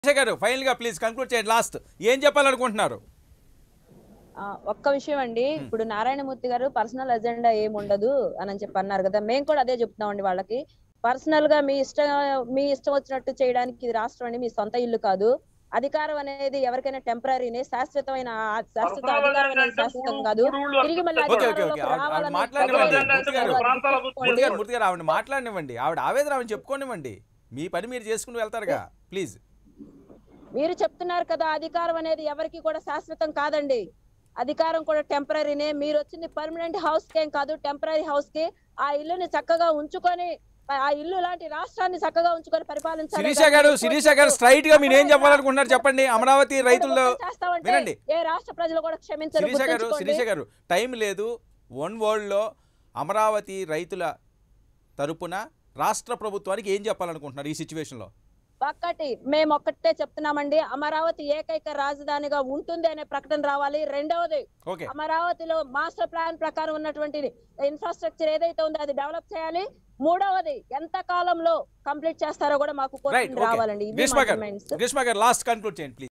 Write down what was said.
శేష గారు ఫైనల్ గా please conclude చేయండి లాస్ట్ ఏం చెప్పాలనుకుంటున్నారు ఆ, ఒక్క విషయం అండి ఇప్పుడు నారాయణమూర్తి గారు పర్సనల్ ఎజెండా ఏమి ఉండదు అని చెప్పి అన్నారు కదా మేము కూడా అదే చెప్తున్నామండి వాళ్ళకి పర్సనల్ గా మీ ఇష్టం మీ ఇష్టం వచ్చినట్టు చేయడానికి ఇది రాష్ట్రం అండి మీ సొంత ఇల్లు కాదు అధికారం అనేది ఎవరికైనా టెంపరీనే శాశ్వతమైన ఆ- శాశ్వత Personal అధికారం అనేది agenda శాశ్వతం మూడు- కాదు మూడు ఊళ్ళు తిరిగి మళ్ళీ ఓకే, ఓకే, అధికారంలోకి ఓకే. ఆవిడ- ఆవిడ రావాలనే మాట్లాడనివ్వండి. ప్రజలు మూర్తి గారు, గుర్తుపెట్టుకోండి. మూర్తి గారు మూర్తి గారు ఆవిడ మాట్లాడనివ్వండి ఆవిడ ఆవేదన ఆవిడ చెప్పుకోనివ్వండి మీ పని మీరు చేసుకుని వెళ్తారుగా ప్లీజ్ మీరు చెప్తున్నారు కదా అధికారం అనేది ఎవరికి కూడా శాశ్వతం కాదండి అధికారం కూడా టెంపరీనే మీరు వచ్చింది పర్మనెంట్ హౌస్ కేం కాదు టెంపరీ హౌస్ కి ఆ ఇల్లుని చక్కగా ఉంచుకొని ఆ ఇల్లు లాంటి రాష్ట్రాన్ని చక్కగా ఉంచుకొని పరిపాలించాలి శిరీష గారు శిరీష గారు స్ట్రైట్ గా మీరు ఏం చెప్పాలనుకుంటున్నారు చెప్పండి అమరావతి రైతుల్లో చేస్తామంటే వినండి. ఏ రాష్ట్ర ప్రజలు కూడా క్షమించరు శిరీష గారు గుర్తుంచుకోండి. శిరీష గారు టైం లేదు వన్ వరల్డ్లో అమరావతి రైతుల తరపున రాష్ట్ర ప్రభుత్వానికి ఏం చెప్పాలనుకుంటున్నారు ఈ సిచ్యువేషన్లో ఒక్కటి మేము ఒక్కటే చెప్తున్నామండి అమరావతి ఏకైక రాజధానిగా ఉంటుంది అనే ప్రకటన రావాలి రెండవది ఓకే అమరావతిలో మాస్టర్ ప్లాన్ ప్రకారం ఉన్నటువంటి ఇన్ఫ్రాస్ట్రక్చర్ ఏదైతే ఉందో అది డెవలప్ చేయాలి మూడవది ఎంత కాలంలో కంప్లీట్ చేస్తారో కూడా మాకు రైట్ కోరిక రావాలండి ఓకే ఇవి గ్రీష్మ మా గారు demands. గ్రీష్మ గారు లాస్ట్ కన్క్లూడ్ చేయండి ప్లీజ్